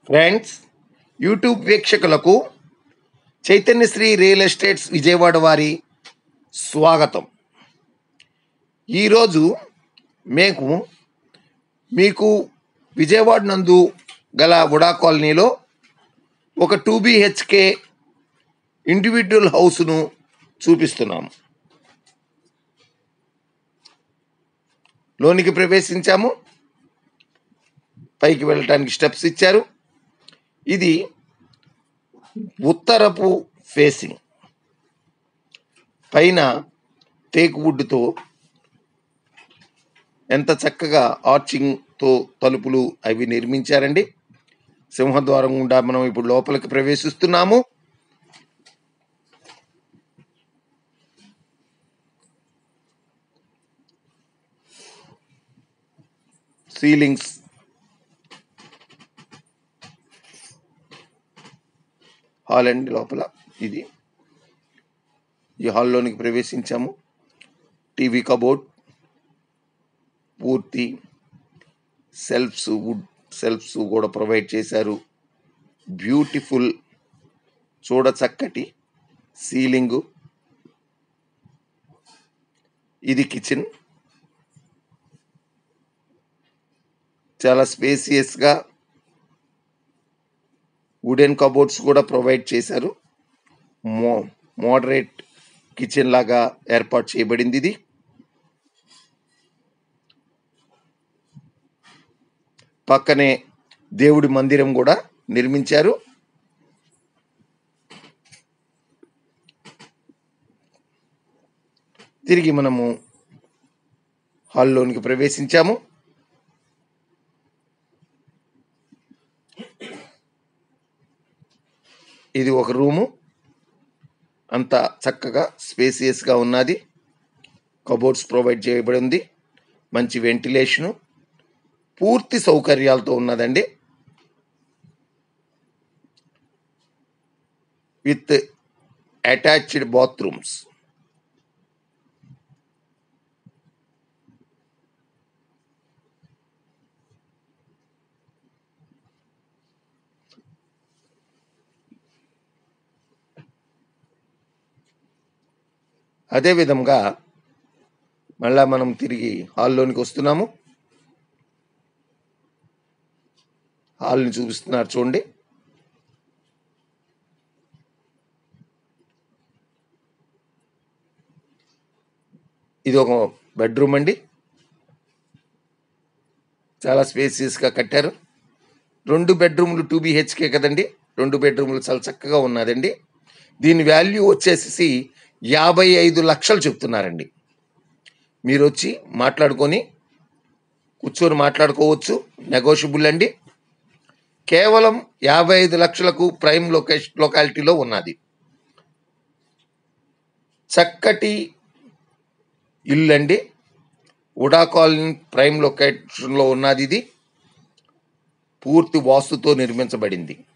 friends YouTube వీక్షకులకు చైతన్యశ్రీ real estates Vijayawada వారి స్వాగతం ఈరోజు మేము మీకు విజయవాడ నందు గల ఉడా కాలనీలో ఒక టూ బిహెచ్కే ఇండివిజువల్ హౌస్ను చూపిస్తున్నాము లోనికి ప్రవేశించాము పైకి వెళ్ళటానికి స్టెప్స్ ఇచ్చారు ఇది ఉత్తరపు ఫేసింగ్ పైన టేక్ వుడ్తో ఎంత చక్కగా ఆర్చింగ్తో తలుపులు అవి నిర్మించారండి సింహద్వారం గుండా మనం ఇప్పుడు లోపలికి ప్రవేశిస్తున్నాము సీలింగ్స్ హాల్ అండి లోపల ఇది ఈ హాల్లోనికి ప్రవేశించాము టీవీ కబోర్డ్ పూర్తి సెల్ఫ్స్ వుడ్ సెల్ఫ్స్ కూడా ప్రొవైడ్ చేశారు బ్యూటిఫుల్ చూడ చక్కటి సీలింగు ఇది కిచెన్ చాలా స్పేసియస్గా వుడెన్ కబోర్డ్స్ కూడా ప్రొవైడ్ చేశారు మో మోడరేట్ కిచెన్ లాగా ఏర్పాటు చేయబడింది ఇది పక్కనే దేవుడి మందిరం కూడా నిర్మించారు తిరిగి మనము హాల్లోనికి ప్రవేశించాము ఇది ఒక రూము అంత చక్కగా స్పేసియస్గా ఉన్నది కబోర్డ్స్ ప్రొవైడ్ చేయబడి ఉంది మంచి వెంటిలేషను పూర్తి సౌకర్యాలతో ఉన్నదండి విత్ అటాచ్డ్ బాత్రూమ్స్ అదే విధంగా మళ్ళా మనం తిరిగి హాల్లోనికి వస్తున్నాము హాల్ని చూపిస్తున్నారు చూడండి ఇది ఒక బెడ్రూమ్ అండి చాలా స్పేసియస్గా కట్టారు రెండు బెడ్రూమ్లు టూ బిహెచ్కే కదండి రెండు బెడ్రూమ్లు చాలా చక్కగా ఉన్నదండి దీని వాల్యూ వచ్చేసి యాభై ఐదు లక్షలు చెప్తున్నారండి మీరు వచ్చి మాట్లాడుకొని కూర్చొని మాట్లాడుకోవచ్చు నెగోషియబుల్ అండి కేవలం యాభై ఐదు లక్షలకు ప్రైమ్ లొకేషన్ లొకాలిటీలో ఉన్నది చక్కటి ఇల్లు అండి ఉడా కాలనీ ప్రైమ్ లొకేషన్లో ఉన్నది ఇది పూర్తి వాస్తుతో నిర్మించబడింది